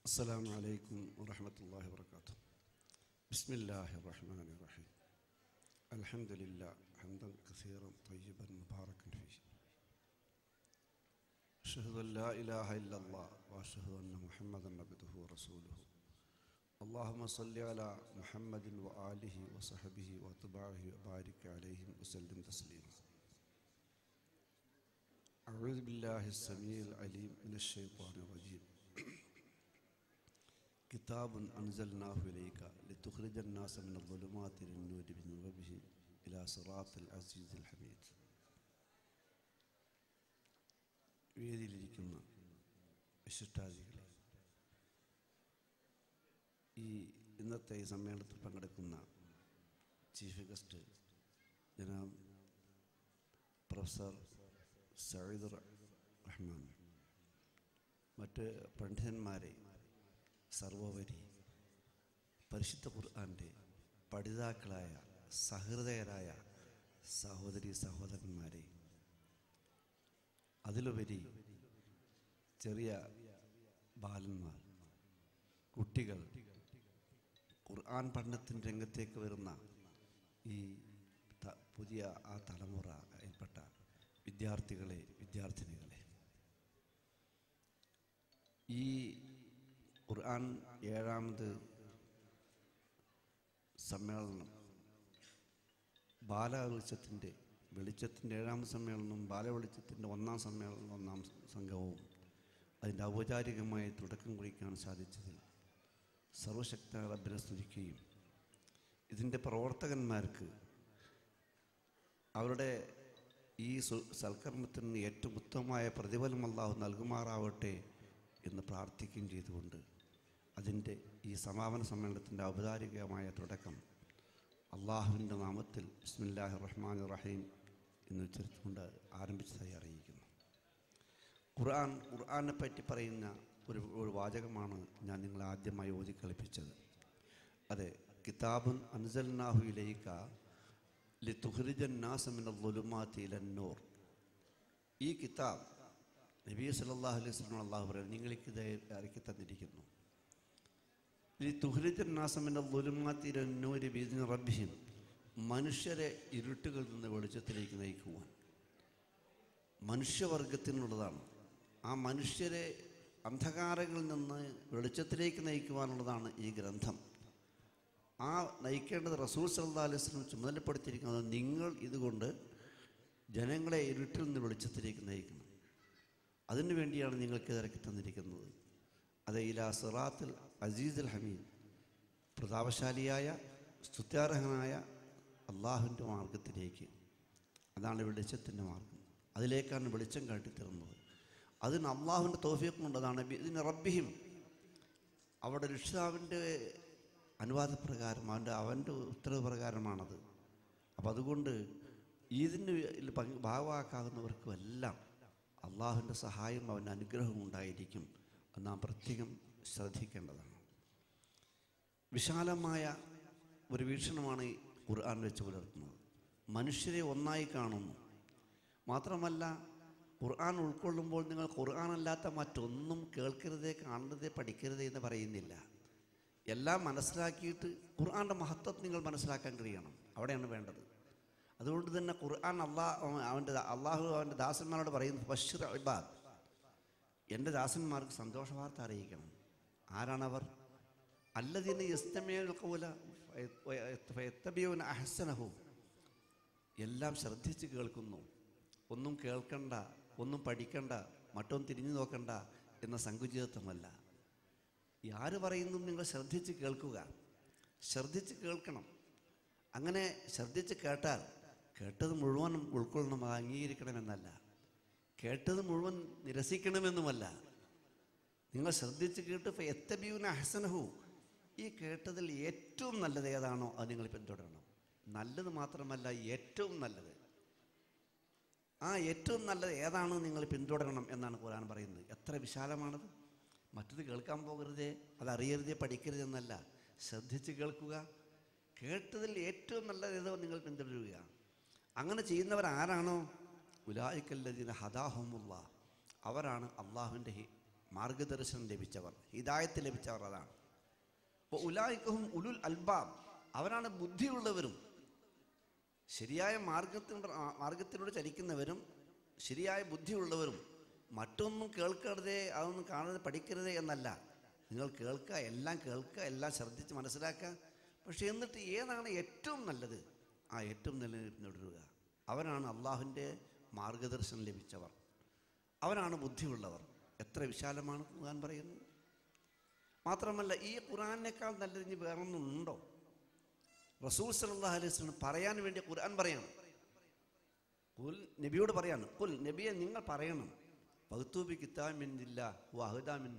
السلام عليكم ورحمة الله وبركاته بسم الله الرحمن الرحيم الحمد لله حمدا كثيرا طيبا مباركا فيه أشهد أن لا إله إلا الله وأشهد أن محمدا عبده ورسوله اللهم صل على محمد وآله وصحبه وأتباعه وبارك عليهم وسلم تسليما أعوذ بالله السميع العليم من الشيطان الرجيم كتاب أنزلناه إليك لتخرج الناس من الظلمات إلى النور بإذن ربهم إلى صراط العزيز الحميد വേദിയിലിരിക്കുന്ന വിശിഷ്ടാദികളെ ഈ ഇന്നത്തെ ഈ സമ്മേളനത്തിൽ പങ്കെടുക്കുന്ന ചീഫ് ഗസ്റ്റ് ജനാബ് പ്രൊഫസർ സയ്യിദ് റഹ്മാൻ മറ്റ് പണ്ഡിതന്മാരെ സർവോപരി പരിശുദ്ധ ഖുർആൻ്റെ പഠിതാക്കളായ സഹൃദയരായ സഹോദരി സഹോദരന്മാരെ അതിലുപരി ചെറിയ ബാലന്മാർ കുട്ടികൾ ഖുർആൻ പഠനത്തിൻ്റെ രംഗത്തേക്ക് വരുന്ന ഈ ത- പുതിയ ആ തലമുറയിൽപ്പെട്ട വിദ്യാർത്ഥികളെ വിദ്യാർത്ഥിനികളെ ഈ ഖുർആൻ ഏഴാമത് സമ്മേളനം ബാലവെളിച്ചത്തിൻ്റെ വെളിച്ചത്തിൻ്റെ ഏഴാമത് സമ്മേളനവും ബാലവെളിച്ചത്തിൻ്റെ ഒന്നാം സമ്മേളനം ഒന്നാം സംഘവും അതിൻ്റെ ഔപചാരികമായി തുടക്കം കുറിക്കാൻ സാധിച്ചതിൽ സർവശക്ത റബ്ബിനെ സ്തുതിക്കുകയും ഇതിൻ്റെ പ്രവർത്തകന്മാർക്ക് അവരുടെ ഈ സു- സൽക്കർമ്മത്തിന് ഏറ്റവും ഉത്തമമായ പ്രതിഫലം അള്ളാഹു നൽകുമാറാവട്ടെ എന്ന് പ്രാർത്ഥിക്കുകയും ചെയ്തുകൊണ്ട് അതിൻ്റെ ഈ സമാപന സമ്മേളനത്തിൻ്റെ ഔപചാരികമായ തുടക്കം അള്ളാഹുവിൻ്റെ നാമത്തിൽ ബിസ്മില്ലാഹി റഹ്മാൻ റഹീം എന്ന് ഉച്ചരിച്ചുകൊണ്ട് ആരംഭിച്ചതായി അറിയിക്കുന്നു ഖുർആൻ ഖുർആനെ പറ്റി പറയുന്ന ഒരു ഒരു വാചകമാണ് ഞാൻ നിങ്ങളെ ആദ്യമായി ഓതി കളിപ്പിച്ചത് അതെ കിതാബുൻ അൻസൽനാഹു ഇലൈക ലിതുഖ്രിജൻ നാസ മിനൽ ളുലുമാതി ഇലന്നൂർ ഈ കിതാബ് നബി സല്ലല്ലാഹു അലൈഹി വസല്ലം അള്ളാഹു പറയുന്നത് നിങ്ങൾക്ക് ഇത് ഇറക്കി തന്നിരിക്കുന്നു ലിതുഖ്രിജൻ നാസ മിനൽ ളുലുമാതി ഇലന്നൂരി ബിഇذن റബ്ബിഹിം മനുഷ്യരെ ഇരുട്ടുകളിൽ നിന്ന് വെളിച്ചത്തിലേക്ക് നയിക്കുവാൻ മനുഷ്യവർഗത്തിനുള്ളതാണ് ആ മനുഷ്യരെ അന്ധകാരങ്ങളിൽ നിന്ന് വെളിച്ചത്തിലേക്ക് നയിക്കുവാനുള്ളതാണ് ഈ ഗ്രന്ഥം ആ നയിക്കേണ്ടത് റസൂൽ സല്ലാ അലൈഹി സ്വലം ചുമതലപ്പെടുത്തിയിരിക്കുന്നത് നിങ്ങൾ ഇതുകൊണ്ട് ജനങ്ങളെ ഇരുട്ടിൽ നിന്ന് വെളിച്ചത്തിലേക്ക് നയിക്കണം അതിനു വേണ്ടിയാണ് നിങ്ങൾക്ക് ഇറക്കി തന്നിരിക്കുന്നത് അത് ഇലാ സിറാത്തിൽ അസീസ് അൽ ഹമീദ് പ്രതാപശാലിയായ സ്തുത്യാർഹനായ അള്ളാഹുവിൻ്റെ മാർഗത്തിലേക്ക് അതാണ് വെളിച്ചത്തിൻ്റെ മാർഗം അതിലേക്കാണ് വെളിച്ചം കാട്ടിത്തരുന്നത് അതിന് അള്ളാഹുവിൻ്റെ തോഫിയൊക്കെ കൊണ്ട് അതാണ് ഇതിന് റബ്ബിഹിം അവിടെ രക്ഷിതാവിൻ്റെ അനുവാദപ്രകാരം അവൻ്റെ അവൻ്റെ ഉത്തരവ് പ്രകാരമാണത് അപ്പം അതുകൊണ്ട് ഇതിന് പങ്ക് ഭാഗമാക്കാവുന്നവർക്കും എല്ലാം അള്ളാഹുവിൻ്റെ സഹായം അവൻ്റെ അനുഗ്രഹവും ഉണ്ടായിരിക്കും അത് നാം പ്രത്യേകം ശ്രദ്ധിക്കേണ്ടതാണ് വിശാലമായ ഒരു വീക്ഷണമാണ് ഈ ഖുർആൻ വെച്ച് പുലർത്തുന്നത് മനുഷ്യരെ ഒന്നായി കാണുന്നു മാത്രമല്ല ഖുർആൻ ഉൾക്കൊള്ളുമ്പോൾ നിങ്ങൾ ഖുർആൻ അല്ലാത്ത മറ്റൊന്നും കേൾക്കരുതേ കാണരുതേ പഠിക്കരുതേ എന്ന് പറയുന്നില്ല എല്ലാം മനസ്സിലാക്കിയിട്ട് ഖുർആൻ്റെ മഹത്വം നിങ്ങൾ മനസ്സിലാക്കാൻ കഴിയണം അവിടെയാണ് വേണ്ടത് അതുകൊണ്ട് തന്നെ ഖുർആൻ അള്ളാഹ് അവൻ്റെ അള്ളാഹു അവൻ്റെ ദാസന്മാരോട് പറയുന്നു ബഷീർ ഇബാദ് എൻ്റെ ദാസന്മാർക്ക് സന്തോഷ വാർത്ത അറിയിക്കണം ആരാണവർ അല്ലതിന് യസ്തമേൽ കൗല ഫയത്തബിയൂന അഹസനഹു എല്ലാം ശ്രദ്ധിച്ച് കേൾക്കുന്നു ഒന്നും കേൾക്കണ്ട ഒന്നും പഠിക്കണ്ട മറ്റൊന്നും തിരിഞ്ഞു നോക്കണ്ട എന്ന സങ്കുചിതത്വമല്ല ഈ ആര് പറയുന്നു നിങ്ങൾ ശ്രദ്ധിച്ച് കേൾക്കുക ശ്രദ്ധിച്ച് കേൾക്കണം അങ്ങനെ ശ്രദ്ധിച്ച് കേട്ടാൽ കേട്ടത് മുഴുവൻ ഉൾക്കൊള്ളണം അത് അംഗീകരിക്കണമെന്നല്ല കേട്ടത് മുഴുവൻ നിരസിക്കണമെന്നുമല്ല നിങ്ങൾ ശ്രദ്ധിച്ച് കേട്ട് എത്തബിയൂന അഹസനഹു ഈ കേട്ടതിൽ ഏറ്റവും നല്ലത് ഏതാണോ അത് നിങ്ങൾ പിന്തുടരണം നല്ലത് മാത്രമല്ല ഏറ്റവും നല്ലത് ആ ഏറ്റവും നല്ലത് ഏതാണോ നിങ്ങൾ പിന്തുടരണം എന്നാണ് ഖുർആൻ പറയുന്നത് എത്ര വിശാലമാണത് മറ്റത് കേൾക്കാൻ പോകരുതേ അത് അറിയരുതേ പഠിക്കരുത് എന്നല്ല ശ്രദ്ധിച്ച് കേൾക്കുക കേട്ടതിൽ ഏറ്റവും നല്ലത് ഏതോ നിങ്ങൾ പിന്തുടരുക അങ്ങനെ ചെയ്യുന്നവർ ആരാണോ ഉലായിക്കല്ലതിന് ഹദാഹുമുള്ള അവരാണ് അള്ളാഹുവിൻ്റെ മാർഗദർശനം ലഭിച്ചവർ ഹിദായത്ത് ലഭിച്ചവർ അതാണ് അപ്പോൾ ഉലായിക്കവും ഉലുൽ അൽബാബ് അവരാണ് ബുദ്ധിയുള്ളവരും ശരിയായ മാർഗത്തിലൂടെ മാർഗത്തിലൂടെ ചലിക്കുന്നവരും ശരിയായ ബുദ്ധിയുള്ളവരും മറ്റൊന്നും കേൾക്കരുതേ അതൊന്നും കാണരുത് പഠിക്കരുതേ എന്നല്ല നിങ്ങൾ കേൾക്കുക എല്ലാം കേൾക്കുക എല്ലാം ശ്രദ്ധിച്ച് മനസ്സിലാക്കുക പക്ഷേ എന്നിട്ട് ഏതാണ് ഏറ്റവും നല്ലത് ആ ഏറ്റവും നല്ലത് നേടുക അവരാണ് അള്ളാഹുവിൻ്റെ മാർഗദർശനം ലഭിച്ചവർ അവരാണ് ബുദ്ധിയുള്ളവർ എത്ര വിശാലമാണ് ഖുർആൻ പറയുന്നത് മാത്രമല്ല ഈ ഖുർആനേക്കാൾ നല്ലത് ഇനി വേറൊന്നും ഉണ്ടോ റസൂൽ സല്ലല്ലാഹു അലൈഹി വസല്ലം പറയാൻ വേണ്ടി ഖുർആൻ പറയാണ് കുൽ നബിയോട് പറയാണ് കുൽ നബിയെ നിങ്ങൾ പറയണം പകുത്തൂബി കിതാബിന്നില്ല വഹുദാമിൻ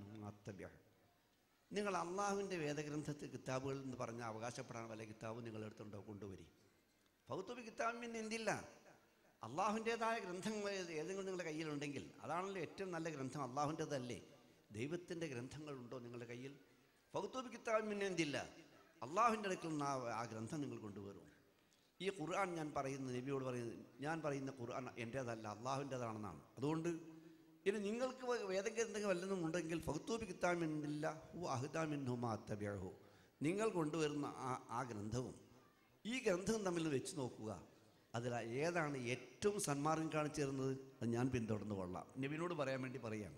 നിങ്ങൾ അള്ളാഹുവിൻ്റെ വേദഗ്രന്ഥത്തിൽ കിതാബുകൾ എന്ന് പറഞ്ഞ അവകാശപ്പെടാൻ വല്ല കിതാബ് നിങ്ങൾ എടുത്തുണ്ടോ കൊണ്ടുവരി പകുത്തൂബി കിതാബിൻ എന്തില്ല അള്ളാഹുവിൻ്റെതായ ഗ്രന്ഥങ്ങൾ ഏതെങ്കിലും നിങ്ങളുടെ കയ്യിലുണ്ടെങ്കിൽ അതാണല്ലോ ഏറ്റവും നല്ല ഗ്രന്ഥം അള്ളാഹുവിൻ്റെതല്ലേ ദൈവത്തിൻ്റെ ഗ്രന്ഥങ്ങളുണ്ടോ നിങ്ങളുടെ കയ്യിൽ പകുത്തൂബി കിതാബിൻ എന്തില്ല അള്ളാഹുവിൻ്റെ അടുക്കൽ നിന്ന് ആ- ആ ഗ്രന്ഥം നിങ്ങൾ കൊണ്ടുവരും ഈ ഖുർആൻ ഞാൻ പറയുന്ന നബിയോട് പറയുന്നത് ഞാൻ പറയുന്ന ഖുർആൻ എൻ്റേതല്ല അള്ളാഹുവിൻ്റെതാണെന്നാണ് അതുകൊണ്ട് ഇനി നിങ്ങൾക്ക് വ- വേദഗ്രന്ഥങ്ങൾ വല്ലതും ഉണ്ടെങ്കിൽ ഫൗത്തൂബി കിത്താമിന്നില്ല ഹു അഹുദാമിൻഹുമാ അത്തബ്യഹു നിങ്ങൾ കൊണ്ടുവരുന്ന ആ ആ ഗ്രന്ഥവും ഈ ഗ്രന്ഥവും തമ്മിൽ വെച്ച് നോക്കുക അതിൽ ഏതാണ് ഏറ്റവും സന്മാർഗം കാണിച്ചു തരുന്നത് അത് ഞാൻ പിന്തുടർന്ന് കൊള്ളാം നബിനോട് പറയാൻ വേണ്ടി പറയുകയാണ്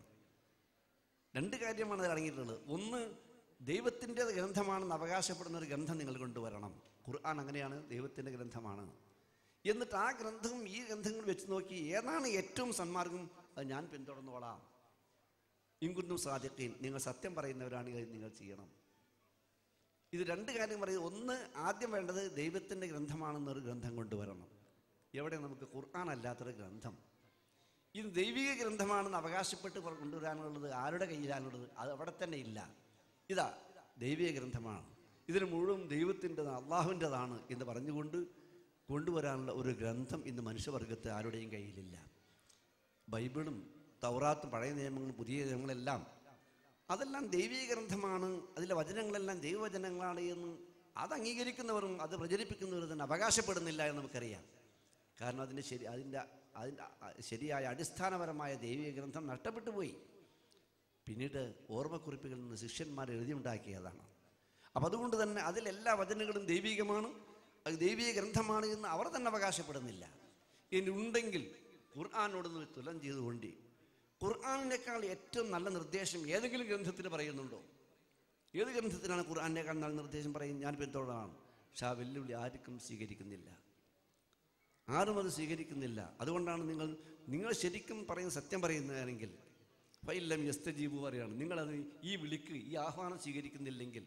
രണ്ട് കാര്യമാണ് അതിൽ അടങ്ങിയിട്ടുള്ളത് ഒന്ന് ദൈവത്തിൻ്റെ ഗ്രന്ഥമാണെന്ന് അവകാശപ്പെടുന്ന ഒരു ഗ്രന്ഥം നിങ്ങൾ കൊണ്ടുവരണം ഖുർആൻ അങ്ങനെയാണ് ദൈവത്തിൻ്റെ ഗ്രന്ഥമാണ് എന്നിട്ട് ആ ഗ്രന്ഥവും ഈ ഗ്രന്ഥങ്ങൾ വെച്ച് നോക്കി ഏതാണ് ഏറ്റവും സന്മാർഗം അത് ഞാൻ പിന്തുടർന്നോളാം ഇങ്കുന്നും സാധിക്കുകയും നിങ്ങൾ സത്യം പറയുന്നവരാണെങ്കിൽ നിങ്ങൾ ചെയ്യണം ഇത് രണ്ട് കാര്യം പറയും ഒന്ന് ആദ്യം വേണ്ടത് ദൈവത്തിൻ്റെ ഗ്രന്ഥമാണെന്നൊരു ഗ്രന്ഥം കൊണ്ടുവരണം എവിടെ നമുക്ക് ഖുർആൻ അല്ലാത്തൊരു ഗ്രന്ഥം ഇത് ദൈവിക ഗ്രന്ഥമാണെന്ന് അവകാശപ്പെട്ട് പറ- കൊണ്ടുവരാനുള്ളത് ആരുടെ കയ്യിലാണുള്ളത് അത് അവിടെ തന്നെ ഇല്ല ഇതാ ദൈവിക ഗ്രന്ഥമാണ് ഇതിന് മുഴുവൻ ദൈവത്തിൻ്റെതാണ് അള്ളാഹുവിൻ്റെതാണ് എന്ന് പറഞ്ഞുകൊണ്ട് കൊണ്ടുവരാനുള്ള ഒരു ഗ്രന്ഥം ഇന്ന് മനുഷ്യവർഗത്തെ ആരുടെയും കയ്യിലില്ല ബൈബിളും തൗറാത്തും പഴയ നിയമങ്ങളും പുതിയ നിയമങ്ങളെല്ലാം അതെല്ലാം ദൈവീക ഗ്രന്ഥമാണ് അതിലെ വചനങ്ങളെല്ലാം ദൈവവചനങ്ങളാണ് എന്ന് അത് അംഗീകരിക്കുന്നവരും അത് പ്രചരിപ്പിക്കുന്നവരും തന്നെ അവകാശപ്പെടുന്നില്ല എന്ന് നമുക്കറിയാം കാരണം അതിൻ്റെ ശരി അതിൻ്റെ അതിൻ്റെ അ- ശരിയായ അടിസ്ഥാനപരമായ ദൈവിക ഗ്രന്ഥം നഷ്ടപ്പെട്ടു പോയി പിന്നീട് ഓർമ്മക്കുറിപ്പുകളിൽ നിന്ന് ശിഷ്യന്മാർ എഴുതിയുണ്ടാക്കിയതാണ് അപ്പം അതുകൊണ്ട് തന്നെ അതിലെല്ലാ വചനങ്ങളും ദൈവികമാണ് അത് ദൈവിക ഗ്രന്ഥമാണ് എന്ന് അവർ തന്നെ അവകാശപ്പെടുന്നില്ല ഇനി ഉണ്ടെങ്കിൽ ഖുർആാനോട് തുലം ചെയ്തുകൊണ്ട് ഖുർആാനിനേക്കാൾ ഏറ്റവും നല്ല നിർദ്ദേശം ഏതെങ്കിലും ഗ്രന്ഥത്തിന് പറയുന്നുണ്ടോ ഏത് ഗ്രന്ഥത്തിനാണ് ഖുർആാനേക്കാൾ നല്ല നിർദ്ദേശം പറയും ഞാൻ പിന്തുടരാണ് പക്ഷെ ആ വെല്ലുവിളി ആർക്കും സ്വീകരിക്കുന്നില്ല ആരും അത് സ്വീകരിക്കുന്നില്ല അതുകൊണ്ടാണ് നിങ്ങൾ നിങ്ങൾ ശരിക്കും പറയുന്ന സത്യം പറയുന്നതാണെങ്കിൽ ഫൈലം യസ്തജീബു പറയാണ് നിങ്ങളത് ഈ വിളിക്ക് ഈ ആഹ്വാനം സ്വീകരിക്കുന്നില്ലെങ്കിൽ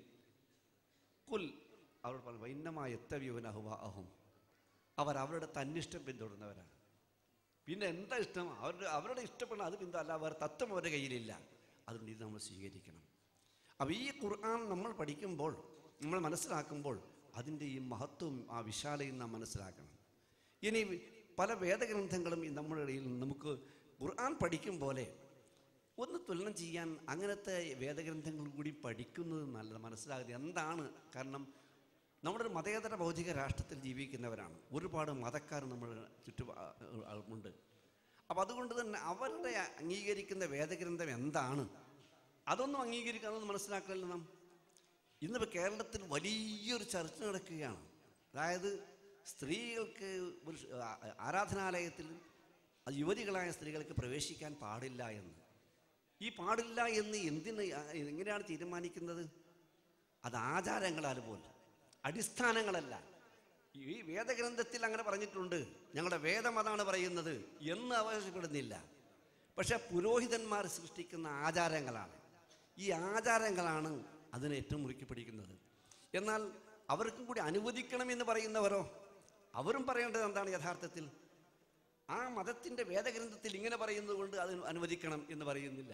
കുൽ അവർ പറഞ്ഞു വൈന്നമായ എത്തവ്യവൻ അഹുവ അഹും അവർ അവരുടെ തന്നിഷ്ടം പിന്തുടരുന്നവരാണ് പിന്നെ എന്താ ഇഷ്ടം അവരുടെ അവരുടെ ഇഷ്ടപ്പെടണം അത് പിന്തുടര അല്ല വേറെ തത്വം അവരുടെ കയ്യിലില്ല അതുകൊണ്ട് ഇത് നമ്മൾ സ്വീകരിക്കണം അപ്പോൾ ഈ ഖുർആൻ നമ്മൾ പഠിക്കുമ്പോൾ നമ്മൾ മനസ്സിലാക്കുമ്പോൾ അതിൻ്റെ ഈ മഹത്വവും ആ വിശാലയും നാം മനസ്സിലാക്കണം ഇനി പല വേദഗ്രന്ഥങ്ങളും ഈ നമ്മുടെ ഇടയിൽ നമുക്ക് ഖുർആൻ പഠിക്കും പോലെ ഒന്ന് തുലനം ചെയ്യാൻ അങ്ങനത്തെ വേദഗ്രന്ഥങ്ങൾ കൂടി പഠിക്കുന്നത് നല്ലത് മനസ്സിലാകുന്നത് എന്താണ് കാരണം നമ്മുടെ ഒരു മതേതര ഭൗതിക രാഷ്ട്രത്തിൽ ജീവിക്കുന്നവരാണ് ഒരുപാട് മതക്കാർ നമ്മൾ ചുറ്റു ഉണ്ട് അപ്പം അതുകൊണ്ട് തന്നെ അവരുടെ അംഗീകരിക്കുന്ന വേദഗ്രന്ഥം എന്താണ് അതൊന്നും അംഗീകരിക്കാമെന്ന് മനസ്സിലാക്കണമല്ലോ നാം ഇന്നിപ്പോൾ കേരളത്തിൽ വലിയൊരു ചർച്ച നടക്കുകയാണ് അതായത് സ്ത്രീകൾക്ക് ഒരു ഷ- ആ- ആരാധനാലയത്തിൽ അത് യുവതികളായ സ്ത്രീകൾക്ക് പ്രവേശിക്കാൻ പാടില്ല എന്ന് ഈ പാടില്ല എന്ന് എന്തിന് ആ- എങ്ങനെയാണ് തീരുമാനിക്കുന്നത് അത് ആചാരങ്ങളാൽ പോലെ അടിസ്ഥാനങ്ങളല്ല ഈ വേദഗ്രന്ഥത്തിൽ അങ്ങനെ പറഞ്ഞിട്ടുണ്ട് ഞങ്ങളുടെ വേദം അതാണ് പറയുന്നത് എന്ന് അവകാശപ്പെടുന്നില്ല പക്ഷെ പുരോഹിതന്മാർ സൃഷ്ടിക്കുന്ന ആചാരങ്ങളാണ് ഈ ആചാരങ്ങളാണ് അതിനെ ഏറ്റവും മുറുക്കി പിടിക്കുന്നത് എന്നാൽ അവർക്കും കൂടി അനുവദിക്കണമെന്ന് പറയുന്നവരോ അവരും പറയേണ്ടത് എന്താണ് യഥാർത്ഥത്തിൽ ആ മതത്തിൻ്റെ വേദഗ്രന്ഥത്തിൽ ഇങ്ങനെ പറയുന്നത് കൊണ്ട് അത് അനുവദിക്കണം എന്ന് പറയുന്നില്ല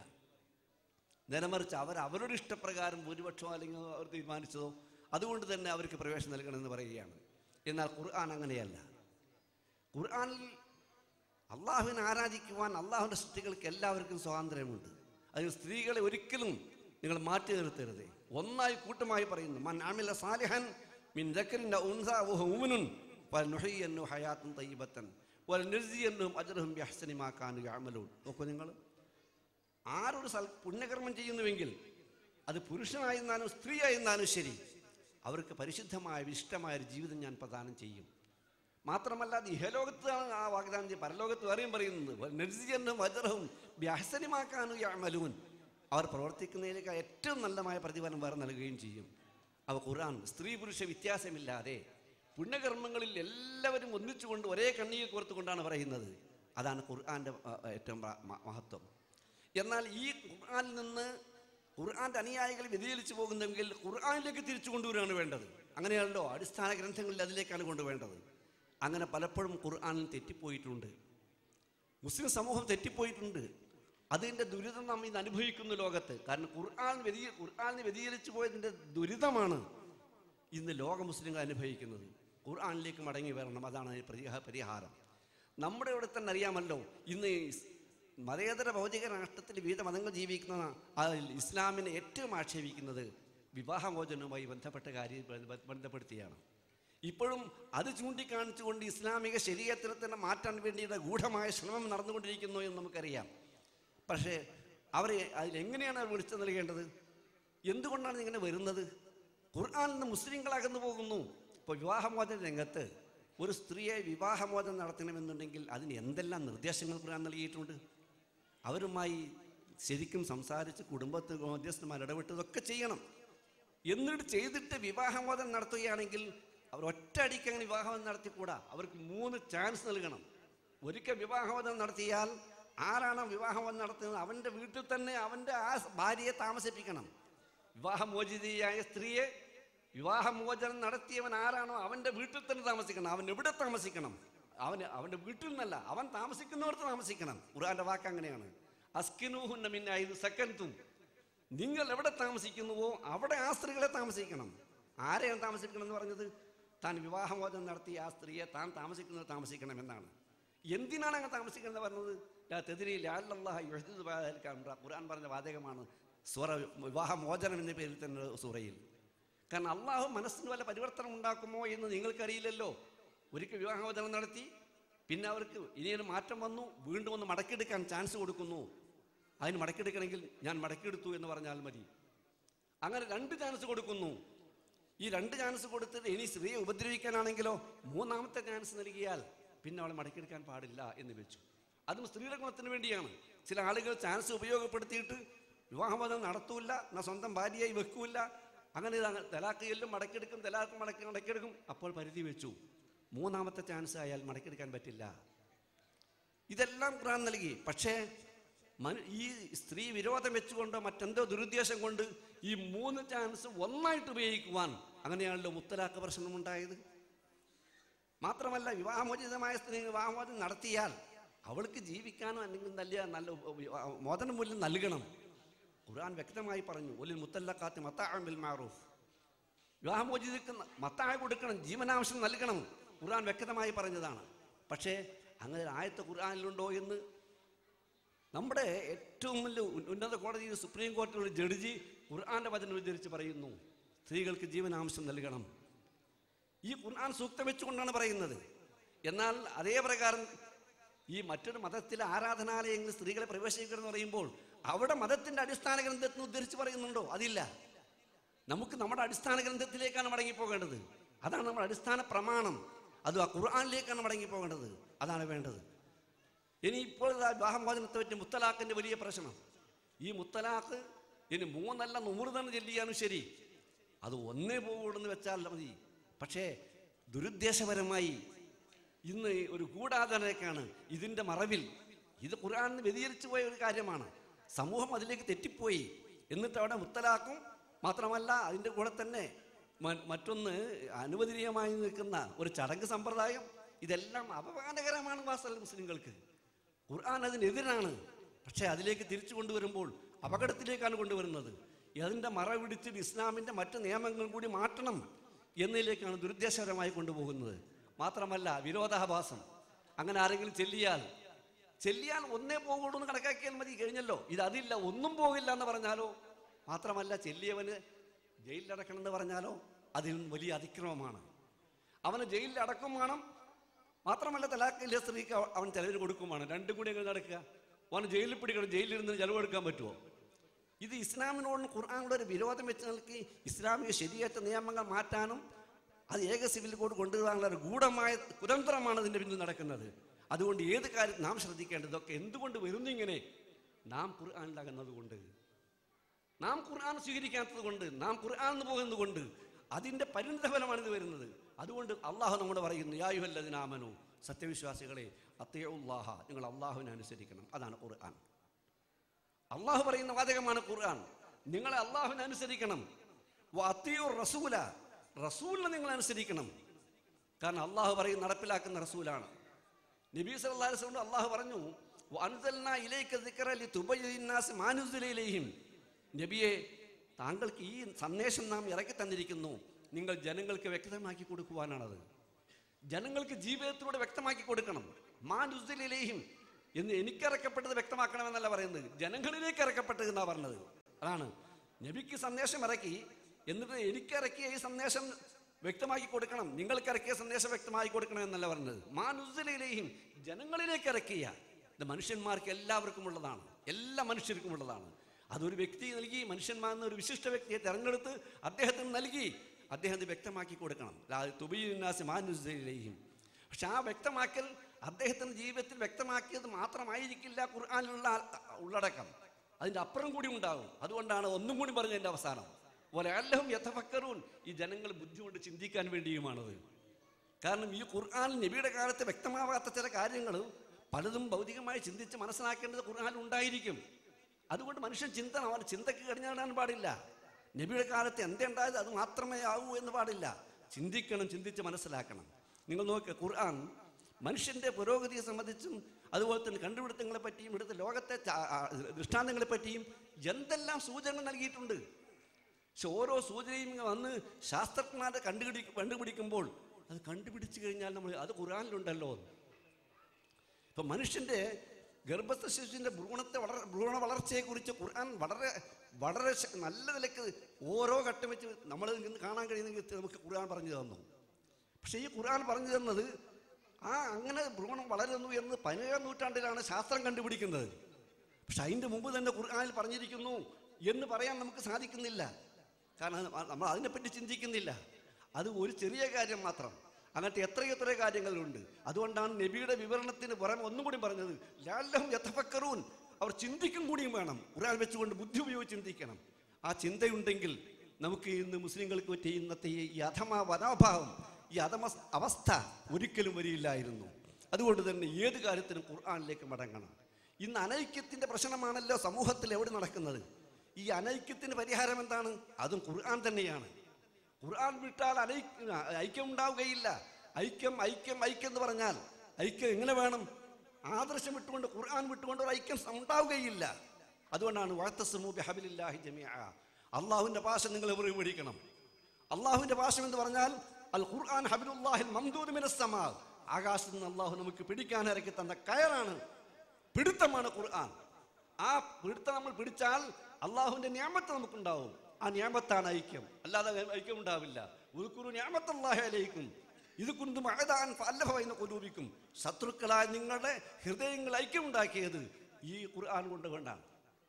നേരമറിച്ച് അവർ അവരുടെ ഇഷ്ടപ്രകാരം ഭൂരിപക്ഷമോ അല്ലെങ്കിൽ അവർ തീരുമാനിച്ചതോ അതുകൊണ്ട് തന്നെ അവർക്ക് പ്രവേശനം നൽകണമെന്ന് പറയുകയാണ് എന്നാൽ ഖുർആൻ അങ്ങനെയല്ല ഖുർആനിൽ അള്ളാഹുവിനെ ആരാധിക്കുവാൻ അള്ളാഹുവിൻ്റെ സൃഷ്ടികൾക്ക് എല്ലാവർക്കും സ്വാതന്ത്ര്യമുണ്ട് അതിന് സ്ത്രീകളെ ഒരിക്കലും നിങ്ങൾ മാറ്റി നിർത്തരുത് ഒന്നായി കൂട്ടമായി പറയുന്നു മൻ അമില സാലിഹൻ മിൻ ദക്കരിൻ്റെ ഉൻസാവുഹുമുനുൻ ഫൽനുഹിയന്നു ഹയാത്തും തയ്യബത്തൻ വൽ നിർജിയന്നും അജറുഹും ബിഹ്സനി മാ കാനു യഅമലൂൻ നോക്കൂ നിങ്ങൾ ആരൊരു സൽ പുണ്യകർമ്മം ചെയ്യുന്നുവെങ്കിൽ അത് പുരുഷനായിരുന്നാലും സ്ത്രീ ആയിരുന്നാലും ശരി അവർക്ക് പരിശുദ്ധമായ ഇഷ്ടമായ ഒരു ജീവിതം ഞാൻ പ്രദാനം ചെയ്യും മാത്രമല്ല അത് ഇഹലോകത്താണ് ആ വാഗ്ദാനം ചെയ്യും പരലോകത്ത് വേറെയും പറയുന്നത് നിർജിജനും വജ്രവും വ്യാസനിമാക്കാനും യമലൂൻ അവർ പ്രവർത്തിക്കുന്നതിലേക്ക് ഏറ്റവും നല്ലമായ പ്രതിഫലം വേറെ നൽകുകയും ചെയ്യും അവ ഖുർആൻ സ്ത്രീ പുരുഷ വ്യത്യാസമില്ലാതെ പുണ്യകർമ്മങ്ങളിൽ എല്ലാവരും ഒന്നിച്ചുകൊണ്ട് ഒരേ കണ്ണീർ കോർത്തുകൊണ്ടാണ് പറയുന്നത് അതാണ് ഖുർആൻ്റെ ആ, ഏറ്റവും പ്ര- മ- മഹത്വം എന്നാൽ ഈ ഖുർആനിൽ നിന്ന് ഖുർആന്റെ അനുയായികൾ വ്യതിചലിച്ചു പോകുന്നെങ്കിൽ ഖുർആനിലേക്ക് തിരിച്ചു കൊണ്ടുവരികയാണ് വേണ്ടത് അങ്ങനെയാണല്ലോ അടിസ്ഥാന ഗ്രന്ഥങ്ങളിൽ അതിലേക്കാണ് കൊണ്ടുവേണ്ടത് അങ്ങനെ പലപ്പോഴും ഖുർആനിൽ തെറ്റിപ്പോയിട്ടുണ്ട് മുസ്ലിം സമൂഹം തെറ്റിപ്പോയിട്ടുണ്ട് അതിൻ്റെ ദുരിതം നാം ഇന്ന് അനുഭവിക്കുന്നു ലോകത്ത് കാരണം ഖുർആൻ വ്യതി ഖുർആാനിന് വ്യതിചലിച്ചു പോയതിൻ്റെ ദുരിതമാണ് ഇന്ന് ലോക മുസ്ലിങ്ങൾ അനുഭവിക്കുന്നത് ഖുർആാനിലേക്ക് മടങ്ങി വരണം അതാണ് അതിന് പരിഹാ പരിഹാരം നമ്മുടെ ഇവിടെ തന്നെ അറിയാമല്ലോ ഇന്ന് ഇസ് മതേതര ഭൗതിക രാഷ്ട്രത്തിൽ വിവിധ മതങ്ങൾ ജീവിക്കുന്ന ആ ഇസ്ലാമിനെ ഏറ്റവും ആക്ഷേപിക്കുന്നത് വിവാഹമോചനവുമായി ബന്ധപ്പെട്ട കാര്യം ബന്ധ- ബന്ധപ്പെടുത്തിയാണ് ഇപ്പോഴും അത് ചൂണ്ടിക്കാണിച്ചുകൊണ്ട് ഇസ്ലാമിക ശരീരത്തിൽ തന്നെ മാറ്റാൻ വേണ്ടിയുള്ള ഗൂഢമായ ശ്രമം നടന്നുകൊണ്ടിരിക്കുന്നു എന്ന് നമുക്കറിയാം പക്ഷേ അവരെ അതിലെങ്ങനെയാണ് അവർ വിളിച്ചു നൽകേണ്ടത് എന്തുകൊണ്ടാണ് ഇങ്ങനെ വരുന്നത് ഖുർആാനിൽ നിന്ന് മുസ്ലിങ്ങളകന്നു പോകുന്നു ഇപ്പോൾ വിവാഹമോചന രംഗത്ത് ഒരു സ്ത്രീയെ വിവാഹമോചനം നടത്തണമെന്നുണ്ടെങ്കിൽ അതിന് എന്തെല്ലാം നിർദ്ദേശങ്ങൾ ഖുർആൻ നൽകിയിട്ടുണ്ട് അവരുമായി ശരിക്കും സംസാരിച്ച് കുടുംബത്തിൽ മധ്യസ്ഥന്മാർ ഇടപെട്ടതൊക്കെ ചെയ്യണം എന്നിട്ട് ചെയ്തിട്ട് വിവാഹമോചനം നടത്തുകയാണെങ്കിൽ അവർ ഒറ്റയടിക്ക് അങ്ങനെ വിവാഹം നടത്തിക്കൂടാ അവർക്ക് മൂന്ന് ചാൻസ് നൽകണം ഒരിക്കൽ വിവാഹമോചനം നടത്തിയാൽ ആരാണോ വിവാഹമോചനം നടത്തുന്നത് അവൻ്റെ വീട്ടിൽ തന്നെ അവൻ്റെ ആ ഭാര്യയെ താമസിപ്പിക്കണം വിവാഹമോചിതയായ സ്ത്രീയെ വിവാഹമോചനം നടത്തിയവൻ ആരാണോ അവൻ്റെ വീട്ടിൽ തന്നെ താമസിക്കണം അവൻ എവിടെ താമസിക്കണം അവന് അവൻ്റെ വീട്ടിൽ നിന്നല്ല അവൻ താമസിക്കുന്നിടത്ത് താമസിക്കണം ഖുർആന്റെ വാക്ക് അങ്ങനെയാണ് അസ്കിനൂഹുന്ന മിന്ന ഇത് സെക്കൻഡും നിങ്ങൾ എവിടെ താമസിക്കുന്നുവോ അവിടെ ആ സ്ത്രീകളെ താമസിക്കണം ആരെയാണ് താമസിക്കണം എന്ന് പറഞ്ഞത് താൻ വിവാഹമോചനം നടത്തിയ ആ സ്ത്രീയെ താൻ താമസിക്കുന്നത് താമസിക്കണം എന്നാണ് എന്തിനാണ് അങ്ങനെ താമസിക്കുന്നത് പറഞ്ഞത് ലാ തെതിരി ലാലല്ലാഹ യുഹ്ദിദു ബഅദ ദാലിക അംറ. ഖുർആൻ പറഞ്ഞ വാചകമാണ് സൂറ വിവാഹമോചനം എന്ന പേരിൽ തന്നെ സൂറയിൽ കാരണം അള്ളാഹു മനസ്സിന് വല്ല പരിവർത്തനം ഉണ്ടാക്കുമോ എന്ന് നിങ്ങൾക്കറിയില്ലല്ലോ ഒരിക്കൽ വിവാഹമോചനം നടത്തി പിന്നെ അവർക്ക് ഇനിയൊരു മാറ്റം വന്നു വീണ്ടും ഒന്ന് മടക്കിയെടുക്കാൻ ചാൻസ് കൊടുക്കുന്നു അതിന് മടക്കിയെടുക്കണമെങ്കിൽ ഞാൻ മടക്കിയെടുത്തു എന്ന് പറഞ്ഞാൽ മതി അങ്ങനെ രണ്ട് ചാൻസ് കൊടുക്കുന്നു ഈ രണ്ട് ചാൻസ് കൊടുത്തിട്ട് ഇനി സ്ത്രീയെ ഉപദ്രവിക്കാനാണെങ്കിലോ മൂന്നാമത്തെ ചാൻസ് നൽകിയാൽ പിന്നെ അവളെ മടക്കിയെടുക്കാൻ പാടില്ല എന്ന് വെച്ചു അതും സ്ത്രീയുടെ ഗുണത്തിന് വേണ്ടിയാണ് ചില ആളുകൾ ചാൻസ് ഉപയോഗപ്പെടുത്തിയിട്ട് വിവാഹബന്ധം നടത്തൂല്ല എന്നാൽ സ്വന്തം ഭാര്യയായി വെക്കൂല അങ്ങനെ ഇതാണ് തലാക്ക് ചെല്ലും മടക്കിയെടുക്കും തലാക്ക് മടക്കി മടക്കിയെടുക്കും അപ്പോൾ പരിധി വെച്ചു മൂന്നാമത്തെ ചാൻസ് ആയാൽ മടക്കിയെടുക്കാൻ പറ്റില്ല ഇതെല്ലാം ഖുർആൻ നൽകി പക്ഷേ മനു ഈ സ്ത്രീ വിരോധം വെച്ചുകൊണ്ടോ മറ്റെന്തോ ദുരുദ്ദേശം കൊണ്ട് ഈ മൂന്ന് ചാൻസ് ഒന്നായിട്ട് ഉപയോഗിക്കുവാൻ അങ്ങനെയാണല്ലോ മുത്തലാഖ് പ്രശ്നം ഉണ്ടായത് മാത്രമല്ല വിവാഹമോചിതമായ സ്ത്രീ വിവാഹമോചനം നടത്തിയാൽ അവൾക്ക് ജീവിക്കാനോ അല്ലെങ്കിൽ നല്ല നല്ല ഉപ- മോചന മൂല്യം നൽകണം ഖുർആൻ വ്യക്തമായി പറഞ്ഞു ഒലിൽ മുത്തല്ലക്കാത്ത് മത്താഅമിൽ മാറൂഫ് വിവാഹമോചിതക്ക് മത്തായ കൊടുക്കണം ജീവനാംശം നൽകണം ഖുർആൻ വ്യക്തമായി പറഞ്ഞതാണ് പക്ഷേ അങ്ങനെ ഒരു ആയത്ത് ഖുർആനിലുണ്ടോ എന്ന് നമ്മുടെ ഏറ്റവും വലിയ ഉന്ന- ഉന്നത കോടതിയിൽ സുപ്രീം കോടതിയുടെ ജഡ്ജി ഖുർആന്റെ വചനം ഉദ്ധരിച്ച് പറയുന്നു സ്ത്രീകൾക്ക് ജീവനാംശം നൽകണം ഈ ഖുർആൻ സൂക്തം വെച്ചുകൊണ്ടാണ് പറയുന്നത് എന്നാൽ അതേ പ്രകാരം ഈ മറ്റൊരു മതത്തിലെ ആരാധനാലയങ്ങളിൽ സ്ത്രീകളെ പ്രവേശിക്കണം എന്ന് പറയുമ്പോൾ അവിടെ മതത്തിന്റെ അടിസ്ഥാന ഗ്രന്ഥത്തിന് ഉദ്ധരിച്ച് പറയുന്നുണ്ടോ അതില്ല നമുക്ക് നമ്മുടെ അടിസ്ഥാന ഗ്രന്ഥത്തിലേക്കാണ് മടങ്ങിപ്പോകേണ്ടത് അതാണ് നമ്മുടെ അടിസ്ഥാന പ്രമാണം അത് ആ ഖുർആനിലേക്കാണ് മടങ്ങിപ്പോകേണ്ടത് അതാണ് വേണ്ടത് ഇനി ഇപ്പോൾ ഇതാ വിവാഹമോചനത്തെ പറ്റി മുത്തലാഖിന്റെ വലിയ പ്രശ്നം ഈ മുത്തലാഖ് ഇനി മൂന്നല്ല നൂറ് തന്നെ ചെല്ലിയാലും ശരി അത് ഒന്നേ പോകുള്ളൂ എന്ന് വെച്ചാൽ മതി പക്ഷേ ദുരുദ്ദേശപരമായി ഇന്ന് ഒരു ഗൂഢാചരണക്കാണ് ഇതിൻ്റെ മറവിൽ ഇത് ഖുർആാനിന് വ്യതിചരിച്ചു പോയ ഒരു കാര്യമാണ് സമൂഹം അതിലേക്ക് തെറ്റിപ്പോയി എന്നിട്ട് അവിടെ മുത്തലാക്കും മാത്രമല്ല അതിൻ്റെ കൂടെ തന്നെ മ- മറ്റൊന്ന് അനുവദനീയമായി നിൽക്കുന്ന ഒരു ചടങ്ങ് സമ്പ്രദായം ഇതെല്ലാം അപമാനകരമാണ് വാസൽ മുസ്ലിങ്ങൾക്ക് ഖുർആൻ അതിനെതിരാണ് പക്ഷേ അതിലേക്ക് തിരിച്ചു കൊണ്ടുവരുമ്പോൾ അപകടത്തിലേക്കാണ് കൊണ്ടുവരുന്നത് അതിൻ്റെ മറ പിടിച്ചിട്ട് ഇസ്ലാമിൻ്റെ മറ്റ് നിയമങ്ങൾ കൂടി മാറ്റണം എന്നതിലേക്കാണ് ദുരുദ്ദേശപരമായി കൊണ്ടുപോകുന്നത് മാത്രമല്ല വിരോധാഭാസം അങ്ങനെ ആരെങ്കിലും ചെല്ലിയാൽ ചെല്ലിയാൽ ഒന്നേ പോകുള്ളൂ എന്ന് കണക്കാക്കിയാൽ മതി കഴിഞ്ഞല്ലോ ഇത് അതില്ല ഒന്നും പോകില്ല എന്ന് പറഞ്ഞാലോ മാത്രമല്ല ചെല്ലിയവന് ജയിലിലടക്കണം എന്ന് പറഞ്ഞാലോ അതിൽ വലിയ അതിക്രമമാണ് അവന് ജയിലിൽ അടക്കം വേണം മാത്രമല്ല തലാഖിലെ സ്ത്രീക്ക് അവ- അവൻ ചിലവിന് കൊടുക്കും വേണം രണ്ടും കൂടി എങ്ങനെ നടക്കുക ഓൻ ജയിലിൽ പിടിക്കണം ജയിലിരുന്ന് ചെലവെടുക്കാൻ പറ്റുമോ ഇത് ഇസ്ലാമിനോടും ഖുർആാനോട് ഒരു വിരോധം വെച്ച് നൽകി ഇസ്ലാമിക ശരിയേറ്റ നിയമങ്ങൾ മാറ്റാനും അത് ഏക സിവിൽ കോഡ് കൊണ്ടുവരാനുള്ള ഒരു ഗൂഢമായ കുതന്ത്രമാണ് ഇതിൻ്റെ പിന്നിൽ നടക്കുന്നത് അതുകൊണ്ട് ഏത് കാര്യം നാം ശ്രദ്ധിക്കേണ്ടതൊക്കെ എന്തുകൊണ്ട് വരുന്നു ഇങ്ങനെ നാം ഖുർആാനിലാകുന്നത് കൊണ്ട് നാം ഖുർആൻ സ്വീകരിക്കാത്തത് കൊണ്ട് നാം ഖുർആൻ എന്ന് പോകുന്നത് കൊണ്ട് അതിൻ്റെ പരിണിത ഫലമാണ് ഇത് വരുന്നത് അതുകൊണ്ട് അള്ളാഹു നമ്മോട് പറയുന്നു യായുഹല്ലതിനാമനു സത്യവിശ്വാസികളെ അത്തയുല്ലാഹ നിങ്ങൾ അള്ളാഹുവിനെ അനുസരിക്കണം അതാണ് ഖുർആൻ അള്ളാഹു പറയുന്ന വാചകമാണ് ഖുർആൻ നിങ്ങളെ അള്ളാഹുവിനെ അനുസരിക്കണം അത്തിയൂർ റസൂല റസൂലിനെ നിങ്ങൾ അനുസരിക്കണം കാരണം അള്ളാഹു പറയും നടപ്പിലാക്കുന്ന റസൂലാണ് നബി സല്ലല്ലാഹു അലൈഹി വസല്ലം അള്ളാഹു പറഞ്ഞു "വഅൻസൽനാ ഇലൈക ദിക്റ ലിതുബയ്യിനാസ് മാ നുസില ഇലൈഹിം." നബിയെ താങ്കൾക്ക് ഈ സന്ദേശം നാം ഇറക്കി തന്നിരിക്കുന്നു നിങ്ങൾ ജനങ്ങൾക്ക് വ്യക്തമാക്കി കൊടുക്കുവാനാണത് ജനങ്ങൾക്ക് ജീവിതത്തിലൂടെ വ്യക്തമാക്കി കൊടുക്കണം മാ നുസില ഇലൈഹിം എന്ന് എനിക്കിറക്കപ്പെട്ടത് വ്യക്തമാക്കണമെന്നല്ല പറയുന്നത് ജനങ്ങളിലേക്ക് ഇറക്കപ്പെട്ടത് എന്നാ പറഞ്ഞത് അതാണ് നബിക്ക് സന്ദേശം ഇറക്കി എന്നിട്ട് എനിക്കിറക്കിയ ഈ സന്ദേശം വ്യക്തമാക്കി കൊടുക്കണം നിങ്ങൾക്ക് ഇറക്കിയ സന്ദേശം വ്യക്തമാക്കി കൊടുക്കണം എന്നല്ല പറഞ്ഞത് മാനുസലയിലെയും ജനങ്ങളിലേക്ക് ഇറക്കിയ ഇത് മനുഷ്യന്മാർക്ക് എല്ലാവർക്കും ഉള്ളതാണ് എല്ലാ മനുഷ്യർക്കും ഉള്ളതാണ് അതൊരു വ്യക്തി നൽകി മനുഷ്യന്മാർ ഒരു വിശിഷ്ട വ്യക്തിയെ തെരഞ്ഞെടുത്ത് അദ്ദേഹത്തിന് നൽകി അദ്ദേഹം ഇത് വ്യക്തമാക്കി കൊടുക്കണം തുബിനാസ് മാനുസലയിലെയും പക്ഷെ ആ വ്യക്തമാക്കൽ അദ്ദേഹത്തിന്റെ ജീവിതത്തിൽ വ്യക്തമാക്കിയത് മാത്രമായിരിക്കില്ല ഖുർആാനിലുള്ള ഉള്ളടക്കം അതിൻ്റെ അപ്പുറം കൂടി ഉണ്ടാകും അതുകൊണ്ടാണ് ഒന്നും കൂടി പറഞ്ഞതിൻ്റെ അവസാനം പോലെ അല്ലഹും യഥഫക്കറൂൻ ഈ ജനങ്ങൾ ബുദ്ധി കൊണ്ട് ചിന്തിക്കാൻ വേണ്ടിയുമാണത് കാരണം ഈ ഖുർആൻ നബിയുടെ കാലത്ത് വ്യക്തമാവാത്ത ചില കാര്യങ്ങൾ പലതും ഭൗതികമായി ചിന്തിച്ച് മനസ്സിലാക്കേണ്ടത് ഖുർആൻ ഉണ്ടായിരിക്കും അതുകൊണ്ട് മനുഷ്യൻ ചിന്തനം അവൻ ചിന്തക്ക് കഴിഞ്ഞാടാൻ പാടില്ല നബിയുടെ കാലത്ത് എന്തുണ്ടായത് അത് മാത്രമേ ആവൂ എന്ന് പാടില്ല ചിന്തിക്കണം ചിന്തിച്ച് മനസ്സിലാക്കണം നിങ്ങൾ നോക്കുക ഖുർആൻ മനുഷ്യന്റെ പുരോഗതിയെ സംബന്ധിച്ചും അതുപോലെ തന്നെ കണ്ടുപിടുത്തങ്ങളെ പറ്റിയും ഇവിടുത്തെ ലോകത്തെ ച- ആ, ദൃഷ്ടാന്തങ്ങളെ പറ്റിയും എന്തെല്ലാം സൂചനകൾ നൽകിയിട്ടുണ്ട് പക്ഷെ ഓരോ സൂചനയും ഇങ്ങ് വന്ന് ശാസ്ത്രജ്ഞന്മാരെ കണ്ടുപിടി കണ്ടുപിടിക്കുമ്പോൾ അത് കണ്ടുപിടിച്ചു കഴിഞ്ഞാൽ നമ്മൾ അത് ഖുറാനിലുണ്ടല്ലോ ഇപ്പൊ മനുഷ്യന്റെ ഗർഭസ്ഥ ശിശുവിന്റെ ഭ്രൂണത്തെ വളർ ഭ്രൂണ വളർച്ചയെക്കുറിച്ച് ഖുർആൻ വളരെ വളരെ ശ- നല്ല നിലക്ക് ഓരോ ഘട്ടം വെച്ച് നമ്മൾ ഇന്ന് കാണാൻ കഴിയുന്നെങ്കിൽ നമുക്ക് ഖുർആൻ പറഞ്ഞു തന്നു പക്ഷേ ഈ ഖുർആൻ പറഞ്ഞു തന്നത് ആ അങ്ങനെ ഭ്രൂണം വളരുന്നു എന്ന് പതിനേഴാം നൂറ്റാണ്ടിലാണ് ശാസ്ത്രം കണ്ടുപിടിക്കുന്നത് പക്ഷെ അതിൻ്റെ മുമ്പ് തന്നെ ഖുർആനിൽ പറഞ്ഞിരിക്കുന്നു എന്ന് പറയാൻ നമുക്ക് സാധിക്കുന്നില്ല കാരണം അത് നമ്മൾ അതിനെപ്പറ്റി ചിന്തിക്കുന്നില്ല അത് ഒരു ചെറിയ കാര്യം മാത്രം അങ്ങനത്തെ എത്രയെത്ര കാര്യങ്ങളുണ്ട് അതുകൊണ്ടാണ് നബിയുടെ വിവരണത്തിന് പുറമെ ഒന്നും കൂടി പറഞ്ഞത് ലാലഹം യഥഫക്കറൂൻ അവർ ചിന്തിക്കും കൂടിയും വേണം ഖുർആൻ വെച്ചുകൊണ്ട് ബുദ്ധി ഉപയോഗിച്ച് ചിന്തിക്കണം ആ ചിന്തയുണ്ടെങ്കിൽ നമുക്ക് ഇന്ന് മുസ്ലിങ്ങൾക്ക് പറ്റിയ ഇന്നത്തെ ഈ അധമ വനാഭാവം ഈ അധമ അവസ്ഥ ഒരിക്കലും വരിയില്ലായിരുന്നു അതുകൊണ്ട് തന്നെ ഏത് കാര്യത്തിനും ഖുർആനിലേക്ക് മടങ്ങണം ഇന്ന് അനൈക്യത്തിന്റെ പ്രശ്നമാണല്ലോ സമൂഹത്തിൽ എവിടെ നടക്കുന്നത് ഈ അനൈക്യത്തിന് പരിഹാരം എന്താണ് അതും ഖുർആൻ തന്നെയാണ് ഖുർആൻ വിട്ടാൽ അനൈ ഐക്യം ഉണ്ടാവുകയില്ല ഐക്യം ഐക്യം ഐക്യം എന്ന് പറഞ്ഞാൽ ഐക്യം എങ്ങനെ വേണം ആദർശം വിട്ടുകൊണ്ട് ഖുർആൻ വിട്ടുകൊണ്ട് ഒരു ഐക്യം ഉണ്ടാവുകയില്ല അതുകൊണ്ടാണ് വാഴ്ത്തസമൂ ബിഹബിലില്ലാഹി ജമിഅ അള്ളാഹുവിന്റെ ഭാഷ നിങ്ങൾ എവറി പഠിക്കണം അള്ളാഹുവിന്റെ ഭാഷ എന്ന് പറഞ്ഞാൽ അൽ ഖുർആൻ ഹബിലുല്ലാഹിൽ മംദൂദ് മിനസ്സമാ ആകാശത്ത് നിന്ന് അള്ളാഹു നമുക്ക് പിടിക്കാൻ ഇറക്കി തന്ന കയറാണ് പിടുത്തമാണ് ഖുർആൻ ആ പിടുത്തം നമ്മൾ പിടിച്ചാൽ അള്ളാഹുവിന്റെ നിയമത്ത് നമുക്കുണ്ടാവും ആ നിയമത്താണ് ഐക്യം അല്ലാതെ ഐക്യം ഉണ്ടാവില്ല ഉൽക്കുരു നിയമത്തല്ലാഹി അലൈക്കും ഇത് കുന്തും അഴതാൻ അല്ലഭവൈന കുലൂപിക്കും ശത്രുക്കളായ നിങ്ങളുടെ ഹൃദയങ്ങൾ ഐക്യമുണ്ടാക്കിയത് ഈ ഖുർആൻ കൊണ്ട് കൊണ്ടാണ്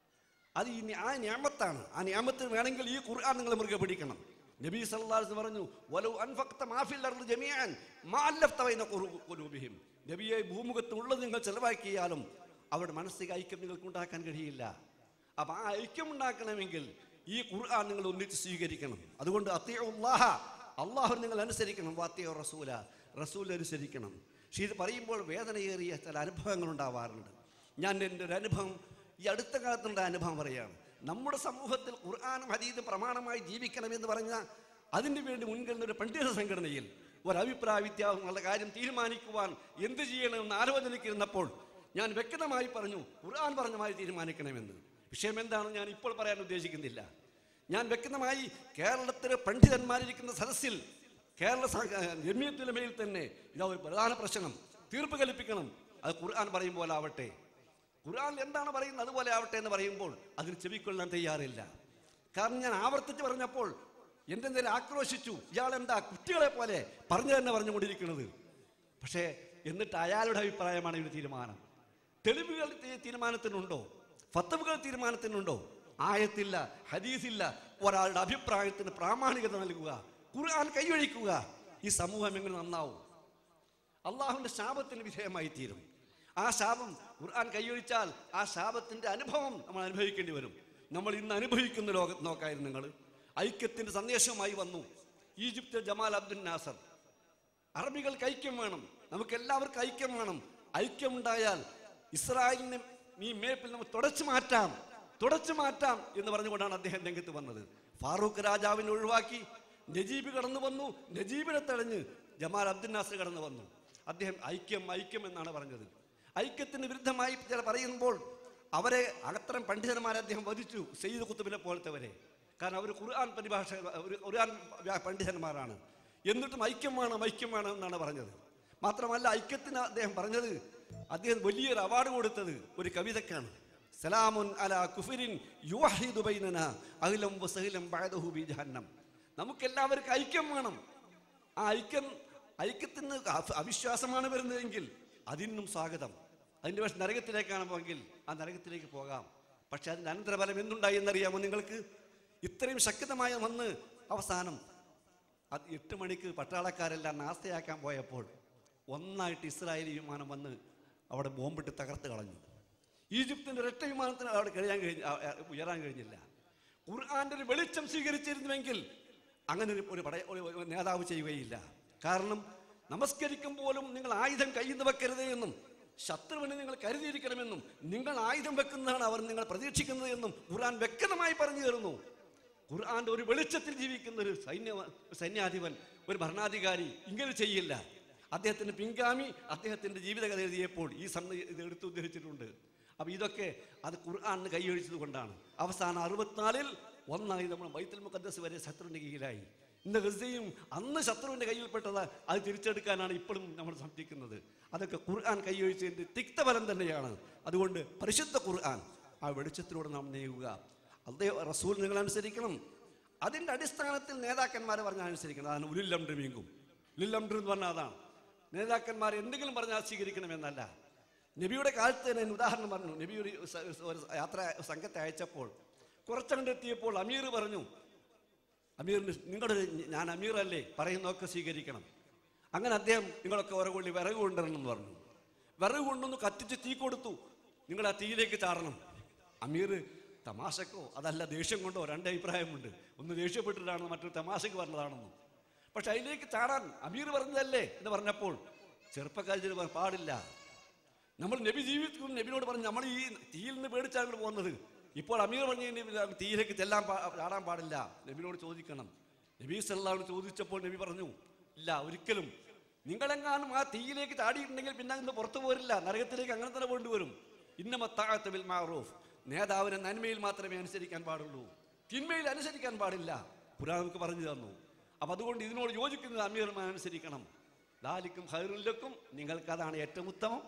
അത് ഈ നി- ആ നിയമത്താണ് ആ നിയമത്തിന് വേണമെങ്കിൽ ഈ ഖുർആൻ നിങ്ങൾ മുറുകെ പിടിക്കണം നബി സല്ലല്ലാഹു അലൈഹി വസല്ലം പറഞ്ഞു വലൗ അൻഫഖ്ത മാ ഫിൽ അർദി ജമീഅൻ മാ അല്ലഫ്ത ബൈന ഖുറു- ഖുലൂബിഹിം നബിയെ ഭൂമുഖത്ത് ഉള്ളത് നിങ്ങൾ ചെലവാക്കിയാലും അവരുടെ മാനസിക ഐക്യം നിങ്ങൾക്ക് ഉണ്ടാക്കാൻ കഴിയില്ല അപ്പം ആ ഐക്യം ഉണ്ടാക്കണമെങ്കിൽ ഈ ഖുർആൻ നിങ്ങൾ ഒന്നിച്ച് സ്വീകരിക്കണം അതുകൊണ്ട് അത്തിയുള്ളാഹ അള്ളാഹു നിങ്ങൾ അനുസരിക്കണം വാത്തിയോ റസൂല റസൂൽ അനുസരിക്കണം പക്ഷെ ഇത് പറയുമ്പോൾ വേദനയേറിയ ചില അനുഭവങ്ങൾ ഉണ്ടാവാറുണ്ട് ഞാൻ എൻ്റെ ഒരു അനുഭവം ഈ അടുത്ത കാലത്തുണ്ടായ അനുഭവം പറയുകയാണ് നമ്മുടെ സമൂഹത്തിൽ ഖുർആാനും ഹദീദും പ്രമാണമായി ജീവിക്കണമെന്ന് പറഞ്ഞ അതിനു വേണ്ടി മുൻകരുന്ന ഒരു പണ്ഡിത സംഘടനയിൽ ഒരു അഭിപ്രായ വ്യത്യാസങ്ങളുടെ കാര്യം തീരുമാനിക്കുവാൻ എന്ത് ചെയ്യണമെന്ന് ആലോചനയ്ക്ക് ഇരുന്നപ്പോൾ ഞാൻ വ്യക്തമായി പറഞ്ഞു ഖുർആൻ പറഞ്ഞ മാതിരി തീരുമാനിക്കണമെന്ന് വിഷയം എന്താണെന്ന് ഞാൻ ഇപ്പോൾ പറയാൻ ഉദ്ദേശിക്കുന്നില്ല ഞാൻ വ്യക്തമായി കേരളത്തിലെ പണ്ഡിതന്മാരിരിക്കുന്ന സദസ്സിൽ കേരള ജമ്യത്തുലമയിൽ തന്നെ ഇതാ ഒരു പ്രധാന പ്രശ്നം തീർപ്പ് കൽപ്പിക്കണം അത് ഖുർആൻ പറയും പോലെ ആവട്ടെ ഖുർആൻ എന്താണ് പറയുന്നത് അതുപോലെ ആവട്ടെ എന്ന് പറയുമ്പോൾ അതിന് ചെവിക്കൊള്ളാൻ തയ്യാറില്ല കാരണം ഞാൻ ആവർത്തിച്ച് പറഞ്ഞപ്പോൾ എൻ്റെ നേരെ ആക്രോശിച്ചു ഇയാൾ എന്താ കുട്ടികളെ പോലെ പറഞ്ഞു തന്നെ പറഞ്ഞുകൊണ്ടിരിക്കുന്നത് പക്ഷേ എന്നിട്ട് അയാളുടെ അഭിപ്രായമാണ് ഇതിന് തീരുമാനം തെളിവുകൾ തീ- തീരുമാനത്തിനുണ്ടോ ഫത്തവുകൾ തീരുമാനത്തിനുണ്ടോ ആയത്തില്ല ഹദീസില്ല ഒരാളുടെ അഭിപ്രായത്തിന് പ്രാമാണികത നൽകുക ഖുർആൻ കൈയൊഴിക്കുക ഈ സമൂഹം എങ്ങനെ നന്നാവും അള്ളാഹുവിന്റെ ശാപത്തിന് വിധേയമായി തീരും ആ ശാപം ഖുർആൻ കൈയൊഴിച്ചാൽ ആ ശാപത്തിന്റെ അനുഭവം നമ്മൾ അനുഭവിക്കേണ്ടി വരും നമ്മൾ ഇന്ന് അനുഭവിക്കുന്ന ലോകത്ത് നോക്കായിരുന്നു നിങ്ങൾ ഐക്യത്തിന്റെ സന്ദേശവുമായി വന്നു ഈജിപ്തിൽ ജമാൽ അബ്ദുൽ നാസർ അറബികൾക്ക് ഐക്യം വേണം നമുക്ക് എല്ലാവർക്കും ഐക്യം വേണം ഐക്യമുണ്ടായാൽ ഇസ്രായേലിനെ ഈ മേപ്പിൽ നമുക്ക് തുടച്ചു മാറ്റാം തുടച്ചു മാറ്റാം എന്ന് പറഞ്ഞുകൊണ്ടാണ് അദ്ദേഹം രംഗത്ത് വന്നത് ഫാറൂഖ് രാജാവിനെ ഒഴിവാക്കി നജീബ് കടന്നു വന്നു നജീബിനെ തടഞ്ഞ് ജമാൽ അബ്ദുൽ നാസർ കടന്നു വന്നു അദ്ദേഹം ഐക്യം ഐക്യം എന്നാണ് പറഞ്ഞത് ഐക്യത്തിന് വിരുദ്ധമായി ചില പറയുമ്പോൾ അവരെ അത്തരം പണ്ഡിതന്മാരെ അദ്ദേഹം വധിച്ചു സെയ്ദ് കുത്തുബിനെ പോലത്തെവരെ കാരണം അവർ ഖുർആൻ പരിഭാഷ ഒരു ഖുർആൻ വ്യാ- പണ്ഡിതന്മാരാണ് എന്നിട്ടും ഐക്യം വേണം ഐക്യം വേണം എന്നാണ് പറഞ്ഞത് മാത്രമല്ല ഐക്യത്തിന് അദ്ദേഹം പറഞ്ഞത് അദ്ദേഹം വലിയൊരു അവാർഡ് കൊടുത്തത് ഒരു കവിതക്കാണ് സലാമുൻ അല കുഫിരിൻ യുവഹിദു ബൈനന അഖിലം വസഹിലം ബഅദഹു ബി ജഹന്നം നമുക്കെല്ലാവർക്കും ഐക്യം വേണം ആ ഐക്യം ഐക്യത്തിന് അ- അവിശ്വാസമാണ് വരുന്നതെങ്കിൽ അതിനും സ്വാഗതം അതിൻ്റെ പക്ഷെ നരകത്തിലേക്കാണ് പോയെങ്കിൽ ആ നരകത്തിലേക്ക് പോകാം പക്ഷെ അതിൻ്റെ അനന്തരഫലം എന്തുണ്ടായി എന്നറിയാമോ നിങ്ങൾക്ക് ഇത്രയും ശക്തമായ വന്ന് അവസാനം അത് എട്ട് മണിക്ക് പട്ടാളക്കാരെല്ലാം നാസ്തയാക്കാൻ പോയപ്പോൾ ഒന്നായിട്ട് ഇസ്രായേലി വിമാനം വന്ന് അവിടെ ബോംബിട്ട് തകർത്ത് കളഞ്ഞു ഈജിപ്തിൻ്റെ ഒരൊറ്റ വിമാനത്തിന് അവിടെ കഴിയാൻ കഴിഞ്ഞ ആ, ആ, ഉയരാൻ കഴിഞ്ഞില്ല ഖുർആന്റെ ഒരു വെളിച്ചം സ്വീകരിച്ചിരുന്നുവെങ്കിൽ അങ്ങനെ ഒരു ഒരു പട ഒരു ഒരു നേതാവ് ചെയ്യുകയില്ല കാരണം നമസ്കരിക്കും പോലും നിങ്ങൾ ആയുധം കയ്യിൽ നിന്ന് വെക്കരുത് എന്നും ശത്രുവിനെ നിങ്ങൾ കരുതിയിരിക്കണമെന്നും നിങ്ങൾ ആയുധം വെക്കുന്നതാണ് അവർ നിങ്ങൾ പ്രതീക്ഷിക്കുന്നത് എന്നും ഖുർആൻ വ്യക്തമായി പറഞ്ഞു തരുന്നു ഖുർആന്റെ ഒരു വെളിച്ചത്തിൽ ജീവിക്കുന്ന ഒരു സൈന്യ സൈന്യാധിപൻ ഒരു ഭരണാധികാരി ഇങ്ങനെ ചെയ്യില്ല അദ്ദേഹത്തിന്റെ പിൻഗാമി അദ്ദേഹത്തിന്റെ ജീവിതകഥ എഴുതിയപ്പോൾ ഈ സമ്മ ഇത് എടുത്തു ഉദ്ധരിച്ചിട്ടുണ്ട് അപ്പൊ ഇതൊക്കെ അത് ഖുർആാനിന് കൈയൊഴിച്ചത് കൊണ്ടാണ് അവസാനം അറുപത്തിനാലിൽ ഒന്നായി നമ്മൾ ബൈത്തുൽ മുഖദ്ദസ് വരെ ശത്രുവിന്റെ കീഴിലായി ഇന്ന് ഗസയും അന്ന് ശത്രുവിന്റെ കയ്യിൽപ്പെട്ടത് അത് തിരിച്ചെടുക്കാനാണ് ഇപ്പോഴും നമ്മൾ സംശയിക്കുന്നത് അതൊക്കെ ഖുർആൻ കൈയൊഴിച്ചതിന്റെ തിക്തഫലം തന്നെയാണ് അതുകൊണ്ട് പരിശുദ്ധ ഖുർആൻ ആ വെളിച്ചത്തിലൂടെ നാം നീങ്ങുക അദ്ദേഹം റസൂൽ നിങ്ങൾ അനുസരിക്കണം അതിൻ്റെ അടിസ്ഥാനത്തിൽ നേതാക്കന്മാരെ പറഞ്ഞാൽ അനുസരിക്കണം അതാണ് ഉരുല്ലംഡ് മീങ്കും ഉരുല്ലംഡ് എന്ന് പറഞ്ഞാൽ അതാണ് നേതാക്കന്മാർ എന്തെങ്കിലും പറഞ്ഞാൽ സ്വീകരിക്കണമെന്നല്ല നബിയുടെ കാലത്ത് തന്നെ ഞാൻ ഉദാഹരണം പറഞ്ഞു നബി ഒരു സ- ഒരു യാത്ര സംഘത്തെ അയച്ചപ്പോൾ കുറച്ചങ്ങോട്ട് എത്തിയപ്പോൾ അമീർ പറഞ്ഞു അമീറിന് നിങ്ങളുടെ ഞാൻ അമീറല്ലേ പറയുന്നതൊക്കെ സ്വീകരിക്കണം അങ്ങനെ അദ്ദേഹം നിങ്ങളൊക്കെ ഓരോ കൊള്ളി വിറക് കൊണ്ടുവരണം എന്ന് പറഞ്ഞു വിറക് കൊണ്ടൊന്ന് കത്തിച്ച് തീ കൊടുത്തു നിങ്ങൾ ആ തീയിലേക്ക് ചാടണം അമീർ തമാശക്കോ അതല്ല ദേഷ്യം കൊണ്ടോ രണ്ട് അഭിപ്രായമുണ്ട് ഒന്ന് ദേഷ്യപ്പെട്ടിട്ടാണ് മറ്റൊരു തമാശക്ക് പറഞ്ഞതാണെന്നും പക്ഷെ അതിലേക്ക് ചാടാൻ അമീർ പറഞ്ഞതല്ലേ എന്ന് പറഞ്ഞപ്പോൾ ചെറുപ്പക്കാരിന് പറ- പാടില്ല നമ്മൾ നബി ജീവിക്കും നബിനോട് പറഞ്ഞു നമ്മൾ ഈ തീയിൽ നിന്ന് പേടിച്ചാണ് ഇങ്ങോട്ട് പോകുന്നത് ഇപ്പോൾ അമീർ പറഞ്ഞു തീയിലേക്ക് ചെല്ലാൻ പാ- ചാടാൻ പാടില്ല നബിനോട് ചോദിക്കണം നബി സല്ലാഹ് ചോദിച്ചപ്പോൾ നബി പറഞ്ഞു ഇല്ല ഒരിക്കലും നിങ്ങളെങ്ങാനും ആ തീയിലേക്ക് ചാടിയിട്ടുണ്ടെങ്കിൽ പിന്നെ അങ്ങ് പുറത്തു പോരില്ല നരകത്തിലേക്ക് അങ്ങനെ തന്നെ കൊണ്ടുവരും ഇന്നമത്താഴത്ത് ബിൽ മാറൂഫ് നേതാവിനെ നന്മയിൽ മാത്രമേ അനുസരിക്കാൻ പാടുള്ളൂ തിന്മയിൽ അനുസരിക്കാൻ പാടില്ല പുരാ നമുക്ക് പറഞ്ഞു തന്നു അപ്പൊ അതുകൊണ്ട് ഇതിനോട് യോജിക്കുന്നത് അമീർമാൻ അനുസരിക്കണം ദാലിക്കും ഹൈറുല്ലക്കും നിങ്ങൾക്ക് അതാണ് ഏറ്റവും ഉത്തമം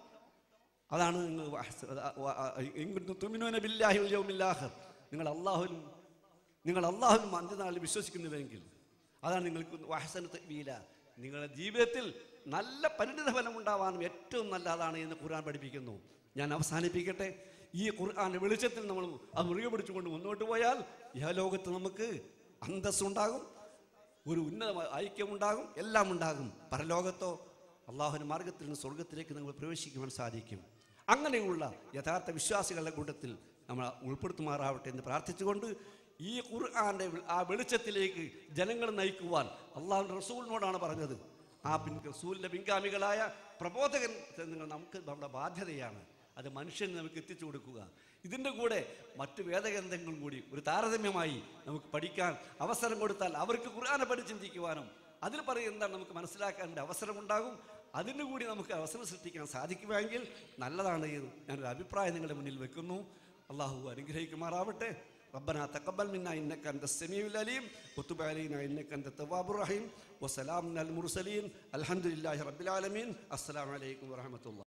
അതാണ് നിങ്ങൾ വഹ്സ- വ- ഇൻ തുമിനൂന ബില്ലാഹി വൽ യൗമിൽ ആഖിർ. നിങ്ങൾ അള്ളാഹുവിനും നിങ്ങൾ അള്ളാഹുവിനും അന്ത്യനാളിൽ വിശ്വസിക്കുന്നുവെങ്കിൽ അതാണ് നിങ്ങൾക്ക് വഹസന തവീല നിങ്ങളുടെ ജീവിതത്തിൽ നല്ല പരിണിത ഫലം ഉണ്ടാവാനും ഏറ്റവും നല്ല അതാണ് എന്ന് ഖുർആൻ പഠിപ്പിക്കുന്നു ഞാൻ അവസാനിപ്പിക്കട്ടെ ഈ ഖുർആന്റെ വെളിച്ചത്തിൽ നമ്മൾ അത് മുറുകെ പിടിച്ചുകൊണ്ട് മുന്നോട്ട് പോയാൽ ഇഹലോകത്ത് നമുക്ക് അന്തസ്സുണ്ടാകും ഒരു ഉന്നത ഐക്യമുണ്ടാകും എല്ലാം ഉണ്ടാകും പരലോകത്തോ അള്ളാഹുവിൻ്റെ മാർഗത്തിൽ നിന്ന് സ്വർഗത്തിലേക്ക് നമ്മൾ പ്രവേശിക്കുവാൻ സാധിക്കും അങ്ങനെയുള്ള യഥാർത്ഥ വിശ്വാസികളുടെ കൂട്ടത്തിൽ നമ്മൾ ഉൾപ്പെടുത്തുമാറാവട്ടെ എന്ന് പ്രാർത്ഥിച്ചുകൊണ്ട് ഈ ഖുർആന്റെ വെ- ആ വെളിച്ചത്തിലേക്ക് ജനങ്ങളെ നയിക്കുവാൻ അള്ളാഹുവിൻ്റെ റസൂലിനോടാണ് പറഞ്ഞത് ആ പിൻ റസൂലിൻ്റെ പിൻഗാമികളായ പ്രബോധകൻ നിങ്ങൾ നമുക്ക് നമ്മുടെ ബാധ്യതയാണ് അത് മനുഷ്യന് നമുക്ക് എത്തിച്ചു കൊടുക്കുക ഇതിൻ്റെ കൂടെ മറ്റു വേദഗ്രന്ഥങ്ങളും കൂടി ഒരു താരതമ്യമായി നമുക്ക് പഠിക്കാൻ അവസരം കൊടുത്താൽ അവർക്ക് ഖുർആനെ പഠിച്ച് ചിന്തിക്കുവാനും അതിൽ പറയുന്ന നമുക്ക് മനസ്സിലാക്കാനുള്ള അവസരമുണ്ടാകും അതിന് കൂടി നമുക്ക് അവസരം സൃഷ്ടിക്കാൻ സാധിക്കുമെങ്കിൽ നല്ലതാണ് എന്ന് ഞാനൊരു അഭിപ്രായം നിങ്ങളുടെ മുന്നിൽ വെക്കുന്നു അള്ളാഹു അനുഗ്രഹിക്കുമാറാവട്ടെ ربنا تقبل منا انك انت السميع العليم وتب علينا انك انت التواب الرحيم وسلام على المرسلين الحمد لله رب العالمين السلام عليكم ورحمه الله